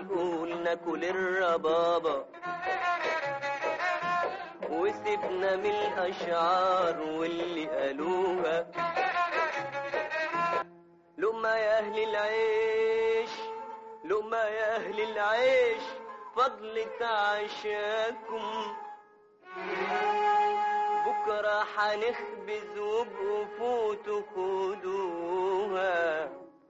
ونقول ناكل الربابة وسيبنا من الأشعار واللي قالوها لقمة يا أهل العيش لقمة يا أهل العيش فضلة عشاكم بكرة حنخبز وبقفوت خدوها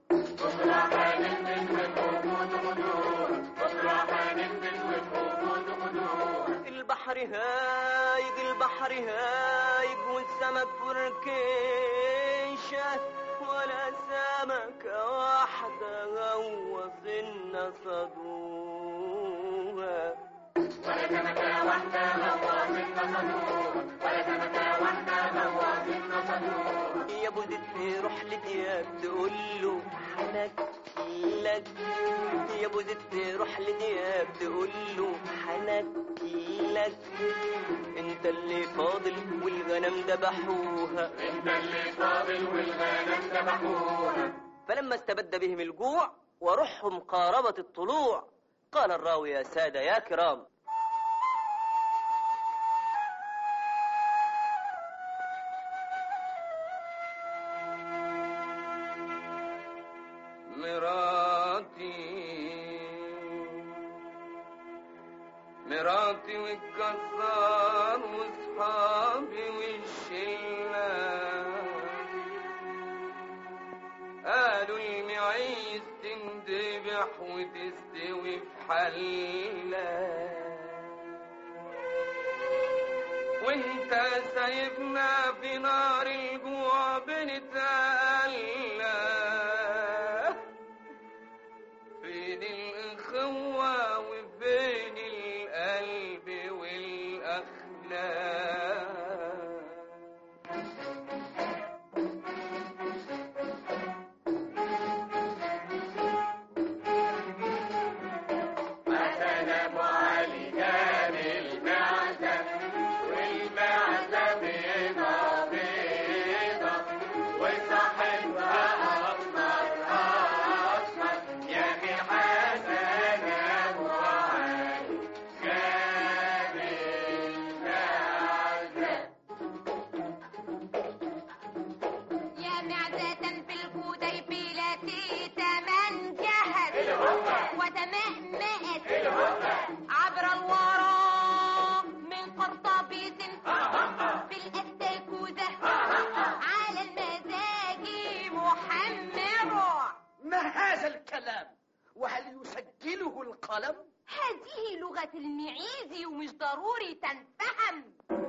البحر هايج البحر هايج والسمك فركيشة ولا سمكة واحدة غوصنا صدوها يا ابو زيد روح لدياب تقول له حنك لك يا ابو زيد روح لدياب تقول له حنك لك انت اللي فاضل والغنم ذبحوها انت اللي فاضل والغنم ذبحوها فلما استبد بهم الجوع وروحهم قاربت الطلوع قال الراوي يا سادة يا كرام مراتي مراتي والجزار واصحابي والشله قالوا المعيز تندبح وتستوي في حلة وانت سايبنا في نار الجوع بنتألى فين الأخوة وفين القلب والأخلاق مثلا ابو علي كان المعزة والمعزة بيضة بيضة وصاحبها أسمر أسمر يا أخي حسن أبو علي كان المعزة يا معزة في الخديبلة تمنجهت وتمهمأت عبر الورى من قرطبيط في الأستاكوزة على المزاج محمر ما هذا الكلام وهل يسجله القلم هذه لغة المعيز ومش ضروري تنفهم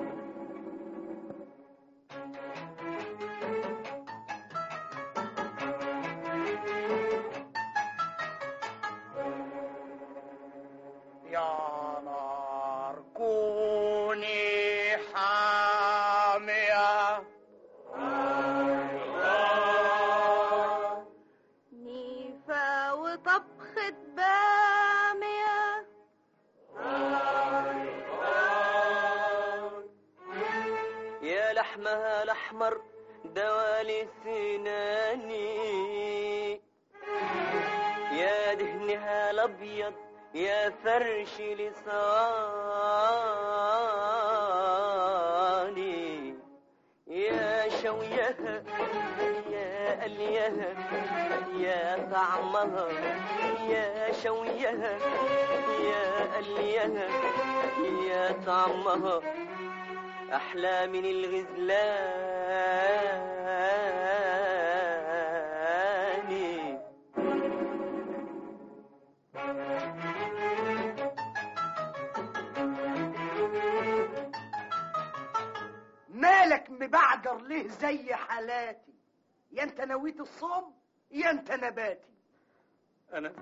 يا نار كوني حامية نيفا وطبخة بامية يا لحمها الأحمر دوالي سناني يا دهنها الأبيض يا فرش لساني يا شويها يا أليها يا طعمها يا شويها يا أليها يا طعمها أحلى من الغزلان مالك مبعجر ليه زي حالاتي يا انت نويت الصوم يا انت نباتي أنا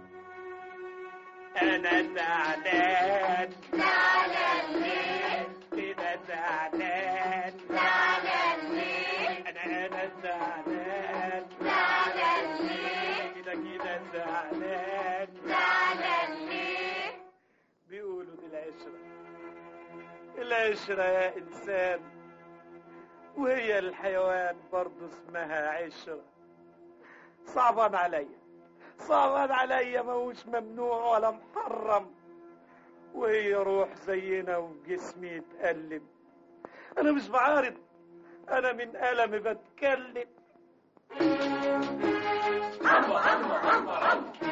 انا زعلان زعلان ليه كده زعلان زعلان ليه انا انا زعلان زعلان ليه كده كده زعلان زعلان ليه بيقولوا دي العشرة العشرة يا إنسان وهي الحيوان برضه اسمها عشرة صعبان عليا صعبان عليا ماهوش ممنوع ولا محرم وهي روح زينا وجسمي يتألم انا مش بعارض انا من ألمي بتكلم عمو عمو عمو عمو